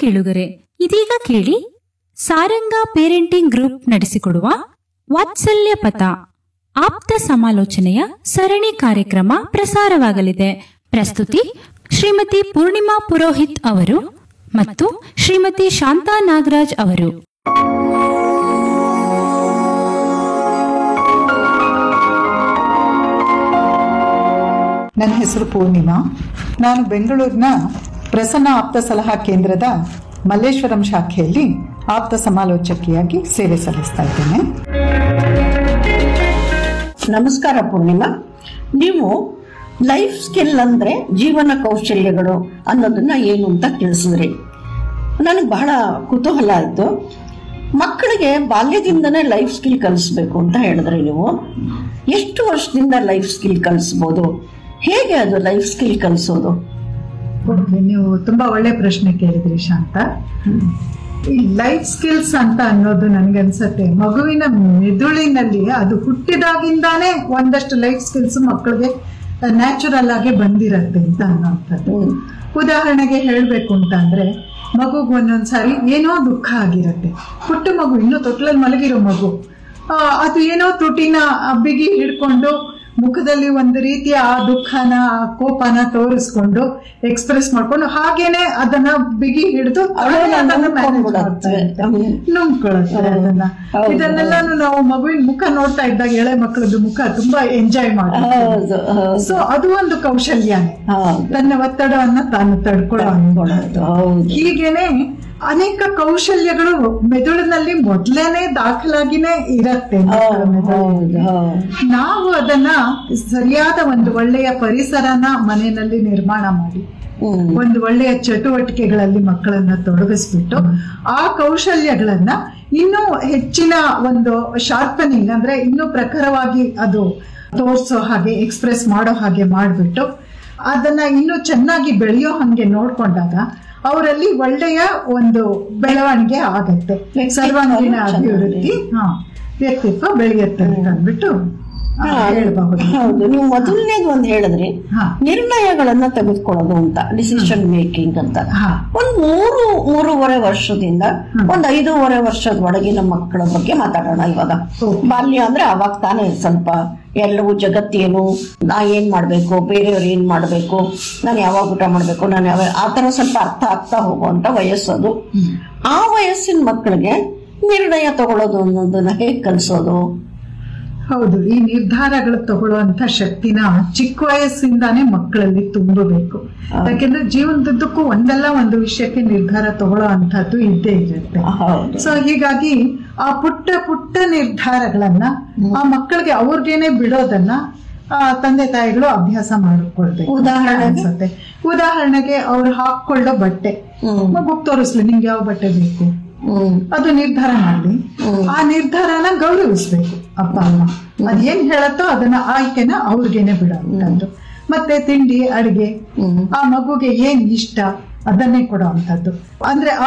ಕೇಳುಗರೆ ಇದೀಗ ಕೇಳಿ ಸಾರಂಗ ಪೇರೆಂಟಿಂಗ್ ಗ್ರೂಪ್ ನಡೆಸಿಕೊಡುವ ವಾತ್ಸಲ್ಯ ಪಥ ಆಪ್ತ ಸಮಾಲೋಚನೆಯ ಸರಣಿ ಕಾರ್ಯಕ್ರಮ ಪ್ರಸಾರವಾಗಲಿದೆ ಪ್ರಸ್ತುತಿ ಶ್ರೀಮತಿ ಪೂರ್ಣಿಮಾ ಪುರೋಹಿತ್ ಅವರು ಮತ್ತು ಶ್ರೀಮತಿ ಶಾಂತಾ ನಾಗರಾಜ್ ಅವರು ನನ್ನ ಹೆಸರು ಪೂರ್ಣಿಮಾ ನಾನು ಬೆಂಗಳೂರಿನ ಪ್ರಸನ್ನ ಆಪ್ತ ಸಲಹಾ ಕೇಂದ್ರದ ಮಲ್ಲೇಶ್ವರಂ ಶಾಖೆಯಲ್ಲಿ ಆಪ್ತ ಸಮಾಲೋಚಕಿಯಾಗಿ ಸೇವೆ ಸಲ್ಲಿಸ್ತಾ ಇದ್ದೇನೆ ನಮಸ್ಕಾರ ಪೂರ್ಣಿಮಾ ನೀವು ಲೈಫ್ ಸ್ಕಿಲ್ ಅಂದ್ರೆ ಜೀವನ ಕೌಶಲ್ಯಗಳು ಅನ್ನೋದನ್ನ ಏನು ಅಂತ ತಿಳಿಸಿದ್ರಿ ನನಗೆ ಬಹಳ ಕುತೂಹಲ ಆಯ್ತು ಮಕ್ಕಳಿಗೆ ಬಾಲ್ಯದಿಂದನೇ ಲೈಫ್ ಸ್ಕಿಲ್ ಕಲಿಸ್ಬೇಕು ಅಂತ ಹೇಳಿದ್ರಿ ನೀವು ಎಷ್ಟು ವರ್ಷದಿಂದ ಲೈಫ್ ಸ್ಕಿಲ್ ಕಲಿಸ್ಬೋದು ಹೇಗೆ ಅದು ಲೈಫ್ ಸ್ಕಿಲ್ ಕಲಿಸೋದು ಓಕೆ ನೀವು ತುಂಬಾ ಒಳ್ಳೆ ಪ್ರಶ್ನೆ ಕೇಳಿದ್ರಿ ಶಾಂತ ಈ ಲೈಫ್ ಸ್ಕಿಲ್ಸ್ ಅಂತ ಅನ್ನೋದು ನನ್ಗನ್ಸತ್ತೆ ಮಗುವಿನ ಮೆದುಳಿನಲ್ಲಿ ಅದು ಹುಟ್ಟಿದಾಗಿಂದಾನೇ ಒಂದಷ್ಟು ಲೈಫ್ ಸ್ಕಿಲ್ಸ್ ಮಕ್ಕಳಿಗೆ ನ್ಯಾಚುರಲ್ ಆಗಿ ಬಂದಿರತ್ತೆ ಅಂತ ಅನ್ನೋಂಥದ್ದು ಹ್ಮ್. ಉದಾಹರಣೆಗೆ ಹೇಳ್ಬೇಕು ಅಂತ ಅಂದ್ರೆ ಮಗುಗ್ ಒಂದೊಂದ್ಸಾರಿ ಏನೋ ದುಃಖ ಆಗಿರತ್ತೆ ಪುಟ್ಟ ಮಗು ಇನ್ನೂ ತೊಟ್ಲಲ್ಲಿ ಮಲಗಿರೋ ಮಗು ಆ, ಅದು ಏನೋ ತುಟಿನ ಆ, ಬಿಗಿ ಹಿಡ್ಕೊಂಡು ಮುಖದಲ್ಲಿ ಒಂದು ರೀತಿಯ ಆ ದುಃಖನ ಆ ಕೋಪನ ತೋರಿಸ್ಕೊಂಡು ಎಕ್ಸ್ಪ್ರೆಸ್ ಮಾಡ್ಕೊಂಡು ಹಾಗೇನೆ ಅದನ್ನ ಬಿಗಿ ಹಿಡಿದು ಅವಳನ್ನ ಅದನ್ನ manage ನುಂಗ್ಕೊಂಡ್ಬಿಡತ್ತೆ. ಮಾಡ್ತಾ ಇರುತ್ತೆ. ನುಂಗ್ಕೊಳತ್ತೆ ಅದನ್ನ ಹೌದು. ಇದನ್ನೆಲ್ಲಾನು ನಾವು ಮಗುವಿನ ಮುಖ ನೋಡ್ತಾ ಇದ್ದಾಗ ಎಳೆ ಮಕ್ಕಳದ್ದು ಮುಖ ತುಂಬಾ ಎಂಜಾಯ್ ಮಾಡಿ ಹೌದು ಹೌದು ಸೊ ಅದು ಒಂದು ಕೌಶಲ್ಯನೇ ಹೌದು ತನ್ನ ಒತ್ತಡವನ್ನ ತಾನು ತಡ್ಕೊಳ್ಳೋ ತಡ್ಕೊಳ್ಳೋದು, ಹೌದು. ಹೀಗೇನೆ ಅನೇಕ ಕೌಶಲ್ಯಗಳು ಮೆದುಳಿನಲ್ಲಿ ಮೊದ್ಲೇನೆ ದಾಖಲಾಗಿನೇ ಇರತ್ತೆ ಮಕ್ಕಳ ಹೌದು ಮೆದುಳಿನಲ್ಲಿ. ಹೌದು ಹೌದು ನಾವು ಅದನ್ನ ಸರಿಯಾದ ಒಂದು ಒಳ್ಳೆಯ ಪರಿಸರನ ಮನೆಯಲ್ಲಿ ನಿರ್ಮಾಣ ಮಾಡಿ ಹ್ಮ್ ಒಂದು ಒಳ್ಳೆಯ ಚಟುವಟಿಕೆಗಳಲ್ಲಿ ಮಕ್ಕಳನ್ನ ತೊಡಗಿಸ್ಬಿಟ್ಟು ಆ ಕೌಶಲ್ಯಗಳನ್ನ ಇನ್ನೂ ಹೆಚ್ಚಿನ ಒಂದು ಶಾರ್ಪನಿಂಗ್ ಅಂದ್ರೆ ಇನ್ನೂ ಪ್ರಖರವಾಗಿ ಅದು ತೋರ್ಸೋ ಹಾಗೆ ಎಕ್ಸ್ಪ್ರೆಸ್ ಮಾಡೋ ಹಾಗೆ ಮಾಡ್ಬಿಟ್ಟು ಅದನ್ನ ಇನ್ನೂ ಚೆನ್ನಾಗಿ ಬೆಳೆಯೋ ಹಂಗೆ ನೋಡ್ಕೊಂಡಾಗ ಅವರಲ್ಲಿ ಒಳ್ಳೆಯ ಒಂದು ಬೆಳವಣಿಗೆ ಆಗತ್ತೆ ವ್ಯಕ್ತಿತ್ವ ಸರ್ವಾಂಗೀಣ ಚೆನ್ನಾಗಿ. ಅಭಿವೃದ್ಧಿ ಹಾ ವ್ಯಕ್ತಿತ್ವ ಬೆಳೆಯುತ್ತೆ ಅಂತ ಅಂದ್ಬಿಟ್ಟು ಆ, ಹಾ, ಹೇಳ್ಬಹುದು ಹೌದು ನೀವು ಮೊದಲನೇದು ಒಂದು ಹೇಳಿದ್ರಿ ಹಾ. ನಿರ್ಣಯಗಳನ್ನ ತೆಗೆದುಕೊಳ್ಳೋದು ಅಂತ ಡಿಸಿಷನ್ ಮೇಕಿಂಗ್ ಅಂತ ಹಾ. ಒಂದ್ ಮೂರು ಮೂರುವರೆ ವರ್ಷದಿಂದ ಹ್ಮ್. ಒಂದ್ ಐದೂವರೆ ವರ್ಷದ ಒಳಗಿನ ಮಕ್ಕಳ ಬಗ್ಗೆ ಮಾತಾಡೋಣ ಇವಾಗ Okay. ಬಾಲ್ಯ ಅಂದ್ರೆ ಅವಾಗ ತಾನೇ ಸ್ವಲ್ಪ ಎಲ್ಲವೂ ಜಗತ್ತೇನು ನಾ ಏನ್ ಮಾಡ್ಬೇಕು ಬೇರೆಯವ್ರು ಏನ್ ಮಾಡ್ಬೇಕು ನಾನು ಯಾವಾಗ ಊಟ ಮಾಡ್ಬೇಕು ನಾನು ಯಾವ ಆ ತರ ಸ್ವಲ್ಪ ಅರ್ಥ ಆಗ್ತಾ ಹೋಗುವಂತ ವಯಸ್ಸದು ಆ ವಯಸ್ಸಿನ ಮಕ್ಕಳಿಗೆ ನಿರ್ಣಯ ತಗೊಳ್ಳೋದು ಅನ್ನೋದನ್ನ ಹೇಗ್ ಕಲಿಸೋದು ಹೌದು ಈ ನಿರ್ಧಾರಗಳು ತಗೊಳ್ಳುವಂತ ಶಕ್ತಿನ ಚಿಕ್ಕ ವಯಸ್ಸಿಂದಾನೇ ಮಕ್ಕಳಲ್ಲಿ ತುಂಬಬೇಕು ಯಾಕೆಂದ್ರೆ ಜೀವನದುದ್ದಕ್ಕೂ ಒಂದಲ್ಲ ಒಂದು ವಿಷಯಕ್ಕೆ ನಿರ್ಧಾರ ತಗೊಳ್ಳೋ ಅಂತದ್ದು ಇದ್ದೇ ಇರುತ್ತೆ ಹೌದು ಸೊ ಹೀಗಾಗಿ ಆ ಪುಟ್ಟ ಪುಟ್ಟ ನಿರ್ಧಾರಗಳನ್ನ ಆ ಮಕ್ಕಳಿಗೆ ಅವ್ರಿಗೇನೆ ಬಿಡೋದನ್ನ ಆ ತಂದೆ ತಾಯಿಗಳು ಅಭ್ಯಾಸ ಮಾಡಿಕೊಳ್ಬೇಕು ಉದಾಹರಣೆಗೆ? ಅನ್ಸುತ್ತೆ ಉದಾಹರಣೆಗೆ ಅವ್ರು ಹಾಕೊಳ್ಳೋ ಬಟ್ಟೆ ಹ್ಮ್. ಮಗುಗ್ ತೋರಿಸ್ಲಿ ನಿಮ್ಗೆ ಯಾವ ಬಟ್ಟೆ ಬೇಕು ಹ್ಮ್ ಅದು ನಿರ್ಧಾರ ಮಾಡಿ ಆ ನಿರ್ಧಾರನ ಗೌರವಿಸ್ಬೇಕು ಅಪ್ಪ ಅಮ್ಮ ಅದೇನ್ ಹೇಳತ್ತೋ ಅದನ್ನ ಆಯ್ಕೆನ ಅವ್ರಿಗೇನೆ ಬಿಡುವಂತದ್ದು ಮತ್ತೆ ತಿಂಡಿ ಅಡಿಗೆ ಹ್ಮ್. ಆ ಮಗುಗೆ ಏನ್ ಇಷ್ಟ ಅದನ್ನೇ ಕೊಡುವಂತದ್ದು ಅಂದ್ರೆ ಆ